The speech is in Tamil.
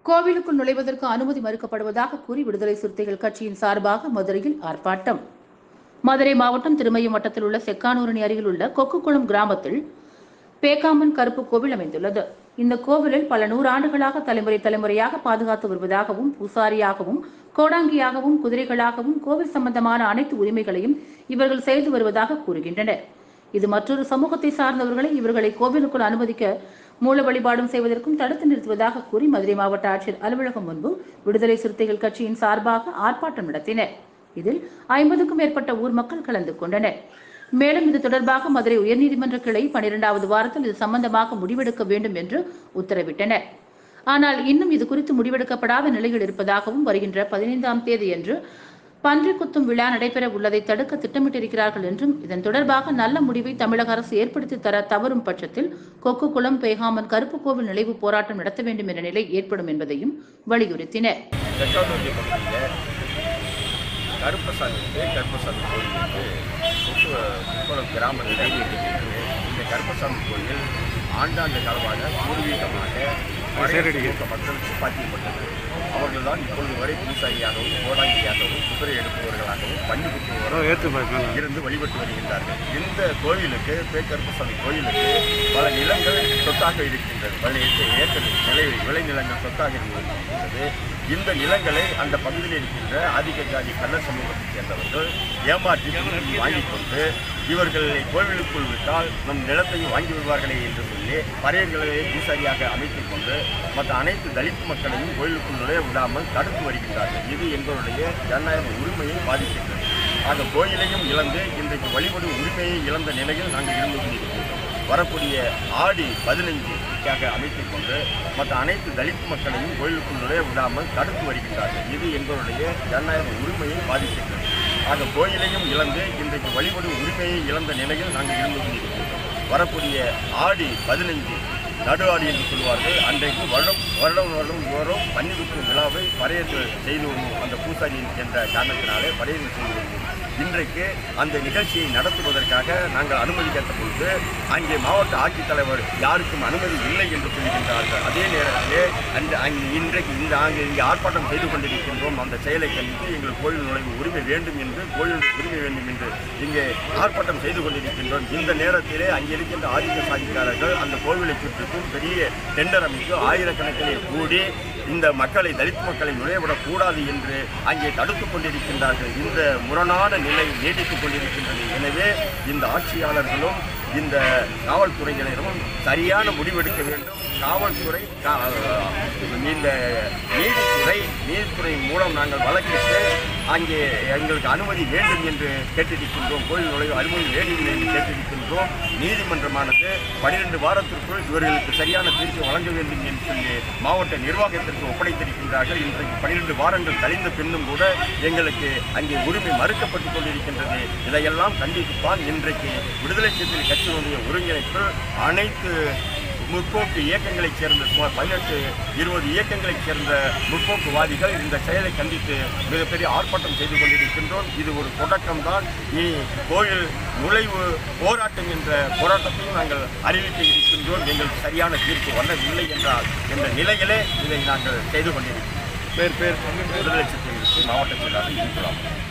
கோவிலுக்குள் நுழைவதற்கு அனுமதி மறுக்கப்படுவதாக கூறி விடுதலை சிறுத்தைகள் கட்சியின் சார்பாக மதுரையில் ஆர்ப்பாட்டம் மதுரை மாவட்டம் திருமயம் வட்டத்தில் உள்ள செக்கானூரணி அருகில் உள்ள கொக்குக்குளம் கிராமத்தில் பேக்காமன் கருப்பு கோவில் அமைந்துள்ளது இந்த கோவிலில் பல நூறு ஆண்டுகளாக தலைமுறை தலைமுறையாக பாதுகாத்து வருவதாகவும் பூசாரியாகவும் கோடாங்கியாகவும் குதிரைகளாகவும் கோவில் சம்பந்தமான அனைத்து உரிமைகளையும் இவர்கள் செய்து வருவதாக கூறுகின்றனர் இது மற்றொரு சமூகத்தை சார்ந்தவர்களை இவர்களை கோவிலுக்குள் அனுமதிக்க மூல வழிபாடும் செய்வதற்கும் தடுத்து நிறுத்துவதாக கூறி மதுரை மாவட்ட ஆட்சியர் அலுவலகம் முன்பு விடுதலை சிறுத்தைகள் கட்சியின் சார்பாக ஆர்ப்பாட்டம் நடத்தினர் இதில் ஐம்பதுக்கும் மேற்பட்ட ஊர் மக்கள் கலந்து கொண்டனர் மேலும் இது தொடர்பாக மதுரை உயர்நீதிமன்ற கிளை பனிரெண்டாவது வாரத்தில் இது சம்பந்தமாக முடிவெடுக்க வேண்டும் என்று உத்தரவிட்டனர் ஆனால் இன்னும் இது குறித்து முடிவெடுக்கப்படாத நிலையில் இருப்பதாகவும் வருகின்ற பதினைந்தாம் தேதியன்று பன்றி குத்தும் விழா நடைபெற உள்ளதை தடுக்க திட்டமிட்டிருக்கிறார்கள் என்றும் இதன் தொடர்பாக நல்ல முடிவை தமிழக அரசு ஏற்படுத்தி தர தவறும் பட்சத்தில் கொக்குக்குளம் பேகாமன் கருப்பு கோவில் நினைவு போராட்டம் நடத்த வேண்டும் என்ற நிலை ஏற்படும் என்பதையும் வலியுறுத்தினர் தெற்கானூர்தி பகுதியில் கருப்பசாமி இருக்கு கருப்பசாமி கோயில் வந்து கொக்கு குப்பளம் கிராமத்தில் இருக்கிறது இந்த கருப்பசாமி கோயில் ஆண்டாண்டு காலமாக பூர்வீகமாக மலையடிக்க மக்களுக்கு பாத்தியப்பட்டது அவர்கள் தான் இப்பொழுது வரை பூசாரியாகவும் கோடாங்கியாகவும் குதிரை எடுப்பவர்களாகவும் பண்ணி குத்துபவர்கள் இருந்து வழிபட்டு வருகின்றார்கள் இந்த கோயிலுக்கு பேக்கருப்பசாமி கோயிலுக்கு பல நிலங்கள் சொத்தாக இருக்கின்றது பல ஏக்க- ஏக்கர் நிலை விளைநிலங்கள் சொத்தாக இருக்கின்றது இந்த நிலங்களை அந்த பகுதியில் இருக்கின்ற ஆதிக்க ஜாதி கள்ள சமூகத்தைச் சேர்ந்தவர்கள் ஏமாற்றி திருப்பி வாங்கிக் கொண்டு இவர்களை கோவிலுக்குள் விட்டால் நம் நிலத்தையும் வாங்கி விடுவார்களே என்று சொல்லி பறையர்களை பூசாரியாக அமைத்துக் கொண்டு மற்ற அனைத்து தலித் மக்களையும் கோயிலுக்குள் நுழைய விடாமல் தடுத்து வருகின்றார்கள் இது எங்களுடைய ஜனநாயக உரிமையை பாதிக்கின்றது ஆக கோயிலையும் இழந்து இன்றைக்கு வழிபடும் உரிமையை இழந்த நிலையில் நாங்கள் இருந்து கொண்டிருக்கிறோம் வரக்கூடிய ஆடி பதினைஞ்சுக்காக அமைத்துக் கொண்டு மற்ற அனைத்து தலித் மக்களையும் கோயிலுக்குள் நுழைய விடாமல் தடுத்து வருகின்றார்கள் இது எங்களுடைய ஜனநாயக உரிமையை பாதிக்கின்றது ஆக கோயிலையும் இழந்து இன்றைக்கு வழிபடும் உரிமையை இழந்த நிலையில் நாங்கள் இருந்து கொண்டிருக்கிறோம் வரக்கூடிய ஆடி பதினைஞ்சு நடு ஆடி என்று சொல்வார்கள் அன்றைக்கு வருடம் வருடம் வருடம் தோறும் பன்னிருக்கும் விழாவை பறையர்கள் செய்து வரும் அந்த பூசாரி என்ற காரணத்தினாலே பறையர்கள் செய்து வருவோம் இன்றைக்கு அந்த நிகழ்ச்சியை நடத்துவதற்காக நாங்கள் அனுமதி கேட்ட பொழுது அங்கே மாவட்ட ஆட்சித்தலைவர் யாருக்கும் அனுமதி இல்லை என்று சொல்கின்றார்கள் அதே நேரத்திலே அந்த அங்கே இன்றைக்கு இந்த அங்கே இங்கே ஆர்ப்பாட்டம் செய்து கொண்டிருக்கின்றோம் அந்த செயலை கண்டித்து எங்கள் கோயில் நுழைவு உரிமை வேண்டும் என்று கோயில் உரிமை வேண்டும் என்று இங்கே ஆர்ப்பாட்டம் செய்து கொண்டிருக்கின்றோம் இந்த நேரத்திலே அங்கே இருக்கின்ற ஆதிக்க சாதிக்காரர்கள் அந்த கோவிலை சுற்றிக்கும் பெரிய டெண்டர் அமைத்து ஆயிரக்கணக்கிலே கூடி இந்த மக்களை தலித் மக்களை நுழையவிடக் கூடாது என்று அங்கே தடுத்துக் கொண்டிருக்கின்றார்கள் இந்த முரணான நிலை நீடித்துக் கொண்டிருக்கின்றது எனவே இந்த ஆட்சியாளர்களும் இந்த காவல்துறையினரும் சரியான முடிவெடுக்க வேண்டும் காவல்துறை கா- இந்த நீதித்துறை நீதித்துறை மூலம் நாங்கள் வழக்கிட்டு அங்கே எங்களுக்கு அனுமதி வேண்டும் என்று கேட்டிருக்கின்றோம் கோயில் நுழைவு அனுமதி வேண்டும் என்று கேட்டிருக்கின்றோம் நீதிமன்றமானது பனிரெண்டு வாரத்திற்குள் இவர்களுக்கு சரியான தீர்ப்பு வழங்க வேண்டும் என்று சொல்லி மாவட்ட நிர்வாகத்திற்கு ஒப்படைத்திருக்கின்றார்கள் இன்றைக்கு பனிரெண்டு வாரங்கள் கழிந்த பின்னும் கூட எங்களுக்கு அங்கே உரிமை மறுக்கப்பட்டுக் கொண்டிருக்கின்றது இதையெல்லாம் கண்டித்துத்தான் இன்றைக்கு விடுதலை சிறுத்தைகள் கட்சியினுடைய ஒருங்கிணைப்பில் அனைத்து முற்போக்கு இயக்கங்களைச் சேர்ந்த சுமார் பதினெட்டு இருபது இயக்கங்களைச் சேர்ந்த முற்போக்குவாதிகள் இந்த செயலை கண்டித்து மிகப்பெரிய ஆர்ப்பாட்டம் செய்து கொண்டிருக்கின்றோம் இது ஒரு தொடக்கம்தான் இனி கோயில் நுழைவு போராட்டம் என்ற போராட்டத்தையும் நாங்கள் அறிவிக்க இருக்கின்றோம் எங்களுக்கு சரியான தீர்ப்பு வரவில்லை என்றால் என்ற நிலையிலே இதை நாங்கள் செய்து கொண்டிருக்கிறோம் பேர் பேர் விடுதலை சிறுத்தைகளுக்கு மாவட்ட செயலாளர் இருக்கலாம்